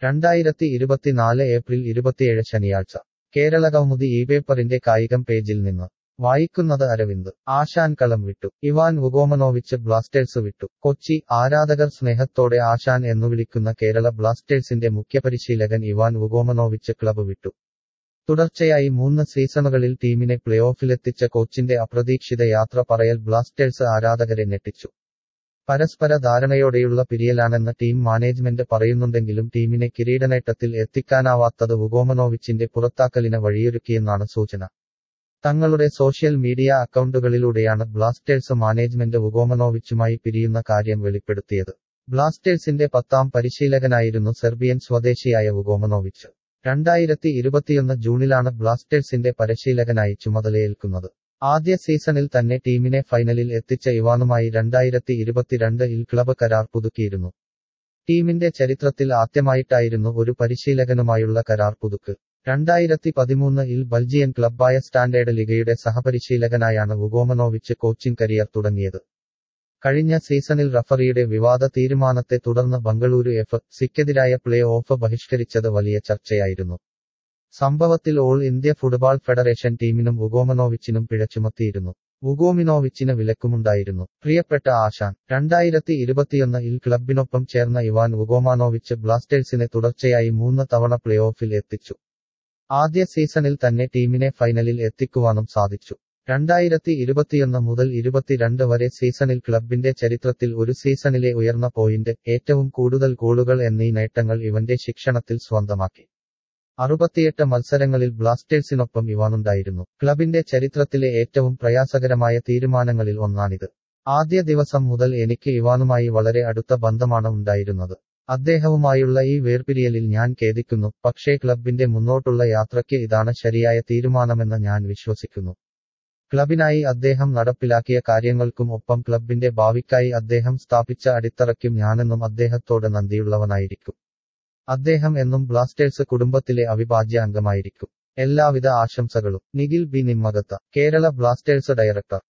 രണ്ടായിരത്തി ഇരുപത്തിനാല് ഏപ്രിൽ ഇരുപത്തിയേഴ് ശനിയാഴ്ച കേരള കൗമുദി ഈ പേപ്പറിന്റെ കായികം പേജിൽ നിന്ന് വായിക്കുന്നത് അരവിന്ദ് ആശാൻ കളം വിട്ടു ഇവാൻ വുഗോമനോവിച്ച് ബ്ലാസ്റ്റേഴ്സ് വിട്ടു കൊച്ചി ആരാധകർ സ്നേഹത്തോടെ ആശാൻ എന്നു വിളിക്കുന്ന കേരള ബ്ലാസ്റ്റേഴ്സിന്റെ മുഖ്യപരിശീലകൻ ഇവാൻ വുഗോമനോവിച്ച് ക്ലബ് വിട്ടു തുടർച്ചയായി മൂന്ന് സീസണുകളിൽ ടീമിനെ പ്ലേഓഫിലെത്തിച്ച കോച്ചിന്റെ അപ്രതീക്ഷിത യാത്ര പറയൽ ബ്ലാസ്റ്റേഴ്സ് ആരാധകരെ ഞെട്ടിച്ചു പരസ്പര ധാരണയോടെയുള്ള പിരിയലാണെന്ന് ടീം മാനേജ്മെന്റ് പറയുന്നുണ്ടെങ്കിലും ടീമിനെ കിരീടനേട്ടത്തിൽ എത്തിക്കാനാവാത്തത് വുഗോമനോവിച്ചിന്റെ പുറത്താക്കലിന് വഴിയൊരുക്കിയെന്നാണ് സൂചന തങ്ങളുടെ സോഷ്യൽ മീഡിയ അക്കൗണ്ടുകളിലൂടെയാണ് ബ്ലാസ്റ്റേഴ്സ് മാനേജ്മെന്റ് വുഗോമനോവിച്ചുമായി പിരിയുന്ന കാര്യം വെളിപ്പെടുത്തിയത് ബ്ലാസ്റ്റേഴ്സിന്റെ പത്താം പരിശീലകനായിരുന്നു സെർബിയൻ സ്വദേശിയായ വുഗോമനോവിച്ച് രണ്ടായിരത്തി ഇരുപത്തിയൊന്ന് ജൂണിലാണ് ബ്ലാസ്റ്റേഴ്സിന്റെ പരിശീലകനായി ചുമതലയേൽക്കുന്നത് ആദ്യ സീസണിൽ തന്നെ ടീമിനെ ഫൈനലിൽ എത്തിച്ച ഇവാനുമായി രണ്ടായിരത്തി ഇരുപത്തിരണ്ട് ഇൽ ക്ലബ് കരാർ പുതുക്കിയിരുന്നു ടീമിന്റെ ചരിത്രത്തിൽ ആദ്യമായിട്ടായിരുന്നു ഒരു പരിശീലകനുമായുള്ള കരാർ പുതുക്ക് രണ്ടായിരത്തി പതിമൂന്ന് ഇൽ ബൽജിയൻ ക്ലബ്ബായ സ്റ്റാൻഡേർഡ് ലിഗയുടെ സഹപരിശീലകനായാണ് വുഗോമനോവിച്ച് കോച്ചിംഗ് കരിയർ തുടങ്ങിയത് കഴിഞ്ഞ സീസണിൽ റഫറിയുടെ വിവാദ തീരുമാനത്തെ തുടർന്ന് ബംഗളൂരു എഫ് സിക്കെതിരായ പ്ലേ ഓഫ് ബഹിഷ്കരിച്ചത് വലിയ ചർച്ചയായിരുന്നു സംഭവത്തിൽ ഓൾ ഇന്ത്യ ഫുട്ബോൾ ഫെഡറേഷൻ ടീമിനും വുഗോമനോവിച്ചിനും പിഴ ചുമത്തിയിരുന്നു വുഗോമിനോവിച്ചിന് വിലക്കുമുണ്ടായിരുന്നു പ്രിയപ്പെട്ട ആശാൻ രണ്ടായിരത്തി ഇരുപത്തിയൊന്ന് ഇൽ ക്ലബിനൊപ്പം ചേർന്ന ഇവാൻ വുഗോമാനോവിച്ച് ബ്ലാസ്റ്റേഴ്സിനെ തുടർച്ചയായി മൂന്ന് തവണ പ്ലേ ഓഫിൽ എത്തിച്ചു ആദ്യ സീസണിൽ തന്നെ ടീമിനെ ഫൈനലിൽ എത്തിക്കുവാനും സാധിച്ചു രണ്ടായിരത്തി ഇരുപത്തിയൊന്ന് മുതൽ ഇരുപത്തിരണ്ട് വരെ സീസണിൽ ക്ലബിന്റെ ചരിത്രത്തിൽ ഒരു സീസണിലെ ഉയർന്ന പോയിന്റ് ഏറ്റവും കൂടുതൽ ഗോളുകൾ എന്നീ നേട്ടങ്ങൾ ഇവന്റെ ശിക്ഷണത്തിൽ സ്വന്തമാക്കി അറുപത്തിയെട്ട് മത്സരങ്ങളിൽ ബ്ലാസ്റ്റേഴ്സിനൊപ്പം ഇവാനുണ്ടായിരുന്നു ക്ലബിന്റെ ചരിത്രത്തിലെ ഏറ്റവും പ്രയാസകരമായ തീരുമാനങ്ങളിൽ ഒന്നാണിത് ആദ്യ ദിവസം മുതൽ എനിക്ക് ഇവാനുമായി വളരെ അടുത്ത ബന്ധമാണ് ഉണ്ടായിരുന്നത് അദ്ദേഹവുമായുള്ള ഈ വേർപിരിയലിൽ ഞാൻ ഖേദിക്കുന്നു പക്ഷേ ക്ലബിന്റെ മുന്നോട്ടുള്ള യാത്രയ്ക്ക് ഇതാണ് ശരിയായ തീരുമാനമെന്ന് ഞാൻ വിശ്വസിക്കുന്നു ക്ലബിനായി അദ്ദേഹം നടപ്പിലാക്കിയ കാര്യങ്ങൾക്കും ഒപ്പം ക്ലബിന്റെ ഭാവിക്കായി അദ്ദേഹം സ്ഥാപിച്ച അടിത്തറയ്ക്കും ഞാനെന്നും അദ്ദേഹത്തോട് നന്ദിയുള്ളവനായിരിക്കും അദ്ദേഹം എന്നും ബ്ലാസ്റ്റേഴ്സ് കുടുംബത്തിലെ അവിഭാജ്യ അംഗമായിരിക്കും എല്ലാവിധ ആശംസകളും Nikhil B Nimmagadda Kerala Blasters director